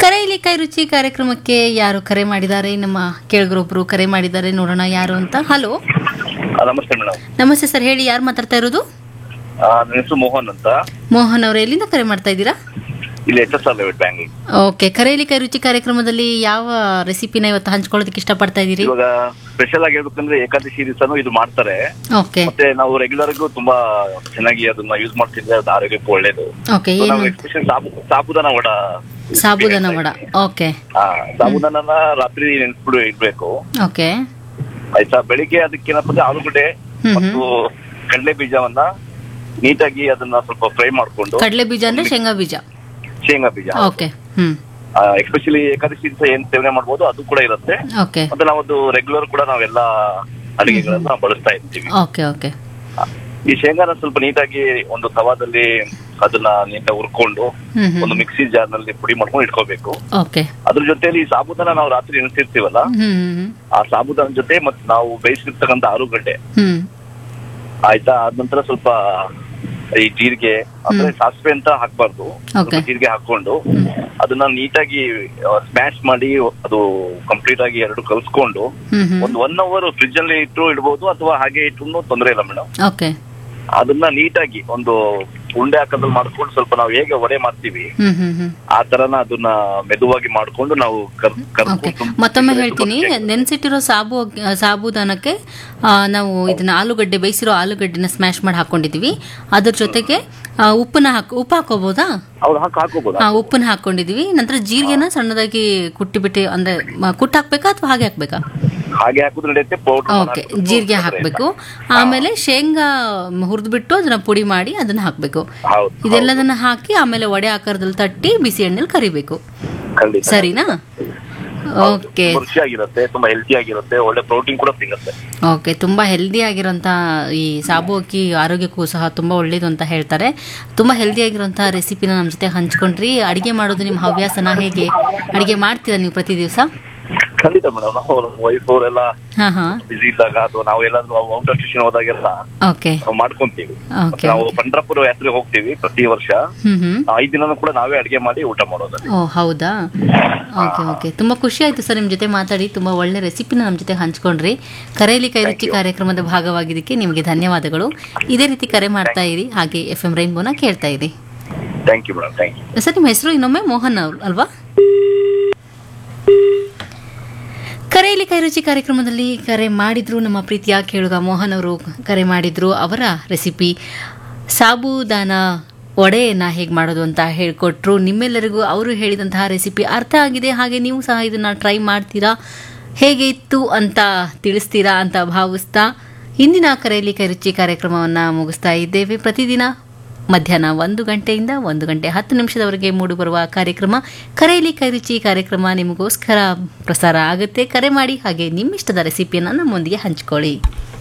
ಕರೆಯಲ್ಲಿ ಕೈ ರುಚಿ ಕಾರ್ಯಕ್ರಮಕ್ಕೆ ಯಾರು ಕರೆ ಮಾಡಿದ್ದಾರೆ ನಮ್ಮ ಕೇಳಿಗರೊಬ್ರು ಕರೆ ಮಾಡಿದ್ದಾರೆ ನೋಡೋಣ ಯಾರು ಅಂತ ಹಲೋ ಆ, ನಮಸ್ತೆ ಮೇಡಮ್ ನಮಸ್ತೆ ಸರ್ ಹೇಳಿ ಯಾರು ಮಾತಾಡ್ತಾ ಇರೋದು ನನ್ನ ಹೆಸರು ಮೋಹನ್ ಅಂತ ಮೋಹನ್ ಅವರು ಎಲ್ಲಿಂದ ಕರೆ ಮಾಡ್ತಾ ಇದ್ದೀರಾ ಇಲ್ಲಿ H S R layout Bangalore okay ಕರೆಯಲ್ಲಿ ಕೈ ರುಚಿ ಕಾರ್ಯಕ್ರಮದಲ್ಲಿ ಯಾವ ರೆಸಿಪಿನ ಇವತ್ತು ಹಂಚ್ಕೊಳ್ಳೋದಕ್ಕೆ ಇಷ್ಟಪಡ್ತಾ ಇದ್ದೀರಿ ಇವಾಗ ಸ್ಪೆಷಲ್ ಆಗಿ ಹೇಳ್ಬೇಕಂದ್ರೆ ಏಕಾದಶಿ ದಿವಸನೂ ಇದು ಮಾಡ್ತಾರೆ ಓಕೆ ಮತ್ತೆ ನಾವು ರೆಗ್ಯುಲರ್ ಆಗೂ ತುಂಬಾ ಚೆನ್ನಾಗಿ ಅದನ್ನ ಯೂಸ್ ಮಾಡ್ತಿದ್ರೆ ಅದು ಆರೋಗ್ಯಕ್ಕೂ ಒಳ್ಳೇದು ಓಕೆ So, ಏನು ನಾವು ಎಸ್ಪೆಷಲ್ ಸಾಬು ಸಾಬುದಾನ ವಡ ಸಾಬುದಾನ ವಡ ಓಕೆ ಹಾ ಸಾಬುದಾನನ ರಾತ್ರಿ ನೆನ್ಸ್ಬಿಡು ಇಡ್ಬೇಕು ಓಕೆ ಆಯ್ತಾ ಬೆಳಿಗ್ಗೆ ಅದಕ್ಕೇನಪ್ಪ ಅಂದ್ರೆ ಆಲೂಗಡ್ಡೆ ಹ್ಮ್ ಹ್ಮ್. ಮತ್ತು ಕಡಲೆ ಬೀಜವನ್ನ ನೀಟಾಗಿ ಅದನ್ನ ಸ್ವಲ್ಪ ಫ್ರೈ ಮಾಡ್ಕೊಂಡು ಕಡಲೆ ಬೀಜ ಅಂದ್ರೆ ಶೇಂಗಾ ಬೀಜ ಶೇಂಗಾ ಬೀಜ ಓಕೆ ಹ್ಮ್ ಎಸ್ಪೆಷಲಿ ಏಕಾದಶಿ ದಿವಸ ಏನ್ ಸೇವನೆ ಮಾಡ್ಬೋದು ಅದು ಕೂಡ ಇರುತ್ತೆ ಓಕೆ ಮತ್ತೆ ನಾವದು ರೆಗ್ಯುಲರ್ ಕೂಡ ನಾವೆಲ್ಲ ಅಡಿಗೆಗಳನ್ನ ಬಳಸ್ತಾ ಇರ್ತೀವಿ ಓಕೆ ಓಕೆ ಈ ಶೇಂಗಾನ ಸ್ವಲ್ಪ ನೀಟಾಗಿ ಒಂದು ತವಾದಲ್ಲಿ ಅದನ್ನ ನೀಟಾಗಿ ಹುರ್ಕೊಂಡು ಹ್ಮ್ ಹ್ಮ್ ಒಂದು ಮಿಕ್ಸಿ ಜಾರ್ ನಲ್ಲಿ ಪುಡಿ ಮಾಡ್ಕೊಂಡು ಇಟ್ಕೋಬೇಕು ಓಕೆ ಅದ್ರ ಜೊತೆಲಿ ಈ ಸಾಬುದಾನ ನಾವು ರಾತ್ರಿ ನೆನೆಸಿರ್ತೀವಲ್ಲ ಹ್ಮ್ ಹ್ಮ್ ಆ ಸಾಬುದಾನ ಜೊತೆ ಮತ್ತೆ ನಾವು ಬೇಯಿಸಿರ್ತಕ್ಕಂಥ ಆಲೂಗಡ್ಡೆ ಹ್ಮ್ ಆಯ್ತಾ ಅದ ನಂತರ ಸ್ವಲ್ಪ ಈ ಜೀರಿಗೆ ಅಂದ್ರೆ ಸಾಸಿವೆ ಅಂತ ಹಾಕ್ಬಾರ್ದು ಸ್ವಲ್ಪ Okay. ಜೀರಿಗೆ ಹಾಕೊಂಡು ಅದನ್ನ ನೀಟಾಗಿ ಸ್ಮ್ಯಾಶ್ ಮಾಡಿ ಅದು ಕಂಪ್ಲೀಟ್ ಆಗಿ ಎರಡು ಕಲ್ಸ್ಕೊಂಡು ಹ್ಮ್ ಹ್ಮ್ ಒಂದು ಒನ್ ಅವರ್ ಫ್ರಿಜ್ ಅಲ್ಲಿ ಇಟ್ಟು ಇಡ್ಬೋದು ಅಥವಾ ಹಾಗೆ ಇಟ್ಟು ತೊಂದರೆ ಇಲ್ಲ ಮೇಡಮ್ ಓಕೆ ಅದನ್ನ ನೀಟಾಗಿ ಒಂದು ಉಂಡೆ ಹಾಕೋದ್ರಲ್ಲಿ ಮಾಡ್ಕೊಂಡು ಸ್ವಲ್ಪ ನಾವು ಹೇಗೆ ವಡೆ ಮಾಡ್ತೀವಿ ಹ್ಮ್ ಹ್ಮ್ ಹ್ಮ್ ಆ ತರನ ಅದನ್ನ ಮೆದುವಾಗಿ ಮಾಡ್ಕೊಂಡು ನಾವು ಕರ್- ಓಕೆ ಕರ್ಕೊಂಡು ಮತ್ತೊಮ್ಮೆ ಹೇಳ್ತೀನಿ ನೆನೆಸಿಟ್ಟಿರೋ ಸಾಬು ಸಾಬುದಾನಕ್ಕೆ ಆ, ನಾವು ಇದನ್ನ ಆಲೂಗಡ್ಡೆ ಬೇಯಿಸಿರೋ ಆಲೂಗಡ್ಡೆನ ಸ್ಮ್ಯಾಶ್ ಮಾಡಿ ಹಾಕೊಂಡಿದೀವಿ ಅದ್ರ ಜೊತೆಗೆ ಆ, ಉಪ್ಪನ್ನ ಹಾಕ್ ಉಪ್ಪು ಹಾಕೋಬೋದಾ ಅವ್ರು ಹಾಕಿ ಹಾಕೋಬಹುದು ಆ, ಉಪ್ಪನ್ನ ಹಾಕೊಂಡಿದೀವಿ ನಂತರ ಜೀರಿಗೆನ ಸಣ್ಣದಾಗಿ ಕುಟ್ಟಿಬಿಟ್ಟು ಅಂದ್ರೆ ಮ- ಕುಟ್ಟಿ ಹಾಕ್ಬೇಕಾ ಅಥವಾ ಹಾಗೆ ಹಾಕ್ಬೇಕಾ ಹಾಗೆ ಹಾಕಿದ್ರೆ ನಡೆಯುತ್ತೆ ಪೌಡರ್ ಓಕೆ ಜೀರಿಗೆ ಹಾಕಬೇಕು ಆಮೇಲೆ ಶೇಂಗಾ ಹುರಿದ್ಬಿಟ್ಟು ಅದನ್ನ ಪುಡಿ ಮಾಡಿ ಅದನ್ನ ಹಾಕಬೇಕು ಹೌದು ಇದೆಲ್ಲದನ್ನ ಹಾಕಿ ಆಮೇಲೆ ವಡೆ ಆಕಾರದಲ್ಲಿ ತಟ್ಟಿ ಬಿಸಿ ಎಣ್ಣೆಲಿ ಕರಿಬೇಕು ಖಂಡಿತ ಸರಿನಾ ಓಕೆ ತುಂಬಾ ರುಚಿಯಾಗಿರುತ್ತೆ ತುಂಬಾ ಹೆಲ್ತಿ ಆಗಿರುತ್ತೆ ಒಳ್ಳೆ ಪ್ರೋಟೀನ್ ಕೂಡ ಸಿಗುತ್ತೆ ಓಕೆ ತುಂಬ ಹೆಲ್ದಿ ಆಗಿರೋಂಥ ಈ ಸಾಬು ಅಕ್ಕಿ ಆರೋಗ್ಯಕ್ಕೂ ಸಹ ತುಂಬ ಒಳ್ಳೇದು ಅಂತ ಹೇಳ್ತಾರೆ ತುಂಬ ಹೆಲ್ದಿ ಆಗಿರೋಂಥ ರೆಸಿಪಿನ ನಮ್ಮ ಜೊತೆ ಹಂಚ್ಕೊಂಡ್ರಿ ಅಡುಗೆ ಮಾಡೋದು ನಿಮ್ಮ ಹವ್ಯಾಸನ ಹೇಗೆ ಅಡುಗೆ ಮಾಡ್ತೀರಾ ನೀವು ಪ್ರತಿ ದಿವಸ ಖಂಡಿತ ಮೇಡಮ್ ನಾವು ನಮ್ಮ ವೈಫ್ ಅವರೆಲ್ಲ ಹಾಂ ಹಾಂ ಬಿಸಿ ಇದ್ದಾಗ ಅಥವಾ ನಾವು ಎಲ್ಲಾದ್ರೂ ಔಟ್ ಆಫ್ ಸ್ಟೇಷನ್ ಹೋದಾಗೆಲ್ಲ ಓಕೆ ನಾವು ಮಾಡ್ಕೊಂತೀವಿ ಓಕೆ ಮತ್ತೆ ನಾವು ಪಂಡ್ರಪುರ ಯಾತ್ರೆಗೆ ಹೋಗ್ತೀವಿ ಪ್ರತಿ ವರ್ಷ ಹ್ಞೂ ಹ್ಞೂ ಐದ್ ದಿನನೂ ಕೂಡ ನಾವೇ ಅಡಿಗೆ ಮಾಡಿ ಊಟ ಮಾಡೋದು ಓ ಹೌದಾ ಓಕೆ ಓಕೆ ತುಂಬ ಖುಷಿ ಆಯಿತು ಸರ್ ನಿಮ್ಮ ಜೊತೆ ಮಾತಾಡಿ ತುಂಬ ಒಳ್ಳೆ ರೆಸಿಪಿನ ನಮ್ಮ ಜೊತೆ ಹಂಚ್ಕೊಂಡ್ರಿ ಕರೆಯಲ್ಲಿ ಕೈ ರುಚಿ ಕಾರ್ಯಕ್ರಮದ ಭಾಗವಾಗಿದ್ದಕ್ಕೆ ನಿಮಗೆ ಧನ್ಯವಾದಗಳು ಇದೇ ರೀತಿ ಕರೆ ಮಾಡ್ತಾ ಇರಿ ಹಾಗೆ ಎಫ್ ಎಂ ರೈನ್ಬೋನ ಕೇಳ್ತಾ ಇರಿ thank you madam thank you sir ನಿಮ್ಮ ಹೆಸರು ಇನ್ನೊಮ್ಮೆ ಮೋಹನ್ ಅವ್ರು ಅಲ್ವಾ ಕರೆಯಲ್ಲಿ ಕೈರುಚಿ ಕಾರ್ಯಕ್ರಮದಲ್ಲಿ ಕರೆ ಮಾಡಿದ್ರು ನಮ್ಮ ಪ್ರೀತಿಯ ಕೇಳುಗ ಮೋಹನ್ ಅವರು ಕರೆ ಮಾಡಿದ್ರು ಅವರ ರೆಸಿಪಿ ಸಾಬುದಾನ ವಡೆಯನ್ನು ಹೇಗೆ ಮಾಡೋದು ಅಂತ ಹೇಳಿಕೊಟ್ರು ನಿಮ್ಮೆಲ್ಲರಿಗೂ ಅವರು ಹೇಳಿದಂತಹ ರೆಸಿಪಿ ಅರ್ಥ ಆಗಿದೆ ಹಾಗೆ ನೀವು ಸಹ ಇದನ್ನು ಟ್ರೈ ಮಾಡ್ತೀರಾ ಹೇಗೆ ಇತ್ತು ಅಂತ ತಿಳಿಸ್ತೀರಾ ಅಂತ ಭಾವಿಸ್ತಾ ಇಂದಿನ ಕರೆಯಲ್ಲಿ ಕೈರುಚಿ ಕಾರ್ಯಕ್ರಮವನ್ನು ಮುಗಿಸ್ತಾ ಇದ್ದೇವೆ ಪ್ರತಿದಿನ ಮಧ್ಯಾಹ್ನ ಒಂದು ಗಂಟೆಯಿಂದ ಒಂದು ಗಂಟೆ ಹತ್ತು ನಿಮಿಷದವರೆಗೆ ಮೂಡಿಬರುವ ಕಾರ್ಯಕ್ರಮ ಕರೆಯಲ್ಲಿ ಕೈರುಚಿ ಕಾರ್ಯಕ್ರಮ ನಿಮಗೋಸ್ಕರ ಪ್ರಸಾರ ಆಗುತ್ತೆ ಕರೆ ಮಾಡಿ ಹಾಗೆ ನಿಮ್ಮಿಷ್ಟದ ರೆಸಿಪಿಯನ್ನು ನಮ್ಮೊಂದಿಗೆ ಹಂಚಿಕೊಳ್ಳಿ